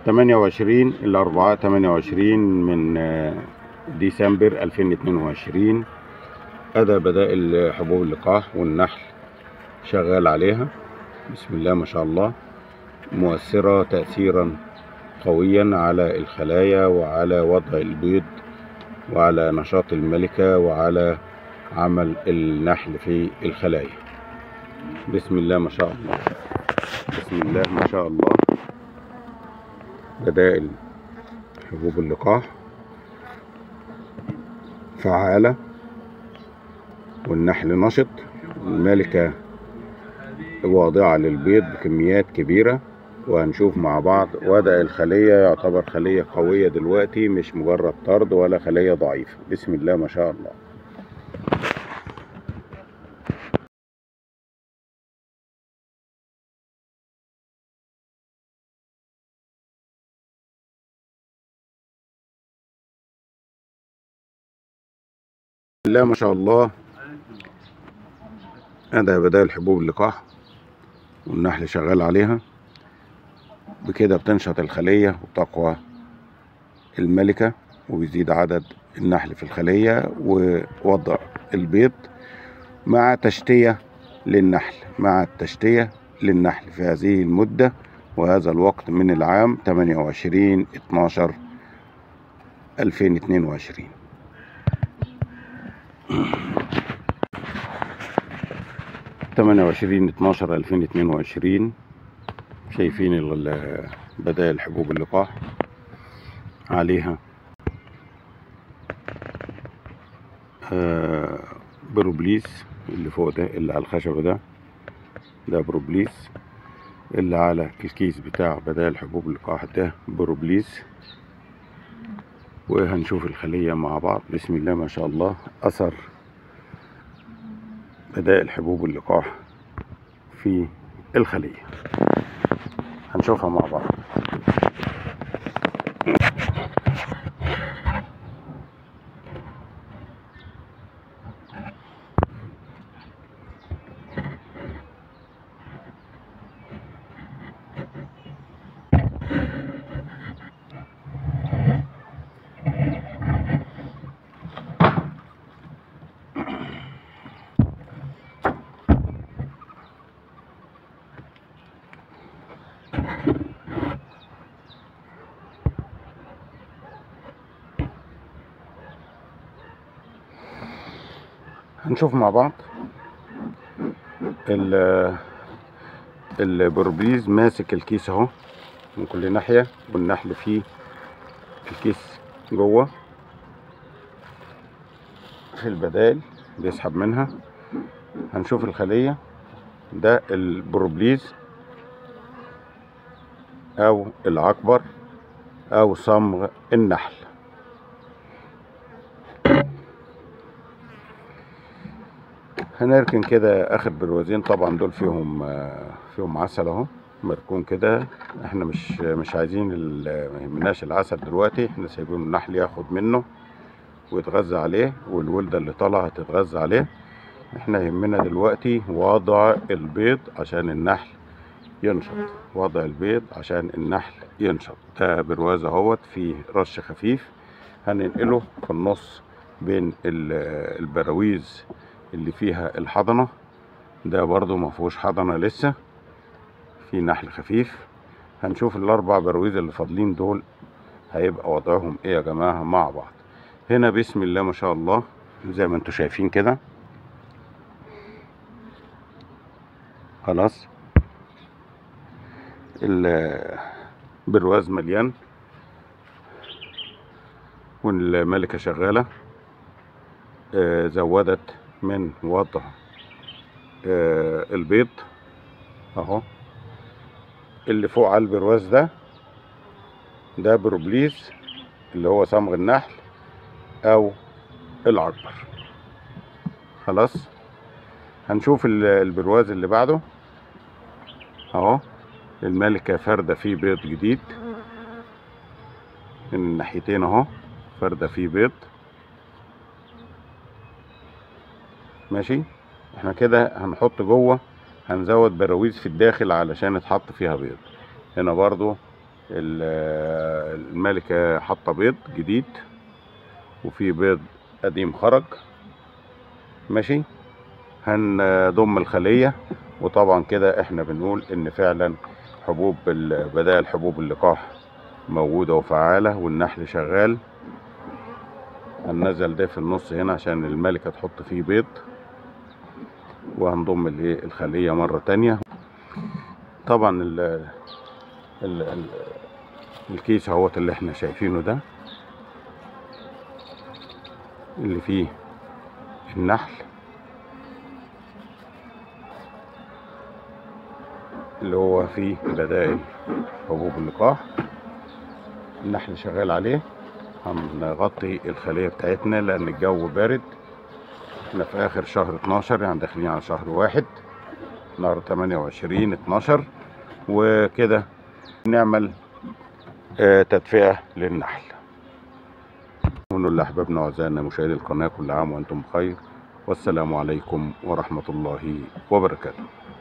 28 الأربعاء 28 من آه، ديسمبر 2022 أدى بدائل حبوب اللقاح والنحل شغال عليها بسم الله ما شاء الله مؤثرة تأثيرا قويا على الخلايا وعلى وضع البيض وعلى نشاط الملكة وعلى عمل النحل في الخلايا بسم الله ما شاء الله بسم الله ما شاء الله بدائل حبوب اللقاح فعالة والنحل نشط الملكة واضعة للبيض بكميات كبيرة وهنشوف مع بعض وضع الخلية يعتبر خلية قوية دلوقتي مش مجرد طرد ولا خلية ضعيفة بسم الله ما شاء الله بسم الله ما شاء الله هذا بدائل حبوب اللقاح والنحل شغال عليها بكده بتنشط الخلية وتقوى الملكة وبيزيد عدد النحل في الخلية ووضع البيض مع تشتية للنحل مع التشتية للنحل في هذه المدة وهذا الوقت من العام 28 12 2022 28 12 2022 شايفين ال- بدائل حبوب اللقاح عليها آه، بروبليس اللي فوق ده اللي على الخشبة ده ده بروبليس اللي على الكيس بتاع بدائل حبوب اللقاح ده بروبليس وهنشوف الخلية مع بعض بسم الله ما شاء الله أثر بدائل حبوب اللقاح في الخلية هنشوفها مع بعض هنشوف مع بعض ال البروبليز ماسك الكيس اهو من كل ناحية والنحل فيه الكيس جوه في البدائل بيسحب منها هنشوف الخلية ده البروبليز او العكبر او صمغ النحل هنركن كده اخر بروازين طبعا دول فيهم آه، فيهم عسل اهو مركون كده احنا مش مش عايزين ال- ما يهمناش العسل دلوقتي احنا سايبين النحل ياخد منه ويتغذى عليه والولده اللي طالعه هتتغذى عليه احنا يهمنا دلوقتي وضع البيض عشان النحل ينشط وضع البيض عشان النحل ينشط ده برواز اهوت فيه رش خفيف هننقله في النص بين ال- البراويز اللي فيها الحضنة ده برضو ما فيهوش حضنة لسه في نحل خفيف هنشوف الاربع براويز اللي فاضلين دول هيبقى وضعهم ايه يا جماعة مع بعض هنا بسم الله ما شاء الله زي ما انتوا شايفين كده خلاص البرواز مليان والملكة شغالة آه، زودت من وضع آه، البيض اهو اللي فوق على البرواز ده ده بروبليس اللي هو صمغ النحل او العكبر خلاص هنشوف ال- البرواز اللي بعده اهو الملكة فردة فيه بيض جديد من الناحيتين اهو فردة فيه بيض ماشي احنا كده هنحط جوه هنزود براويز في الداخل علشان يتحط فيها بيض هنا برضو ال- الملكة حاطة بيض جديد وفي بيض قديم خرج ماشي هنضم الخلية وطبعا كده احنا بنقول ان فعلا حبوب ال- بدائل حبوب اللقاح موجودة وفعالة والنحل شغال هننزل ده في النص هنا عشان الملكة تحط فيه بيض وهنضم الايه الخلية مرة تانية طبعا ال ال ال الكيس اهوت اللي احنا شايفينه ده اللي فيه النحل اللي هو فيه بدائل حبوب اللقاح النحل شغال عليه هنغطي الخلية بتاعتنا لأن الجو بارد احنا في آخر شهر 12 يعني داخلين على شهر واحد نهار 28 12 وكده نعمل آه، تدفئة للنحل ونقول لأحبابنا وأعزائنا مشاهدي القناة كل عام وأنتم بخير والسلام عليكم ورحمة الله وبركاته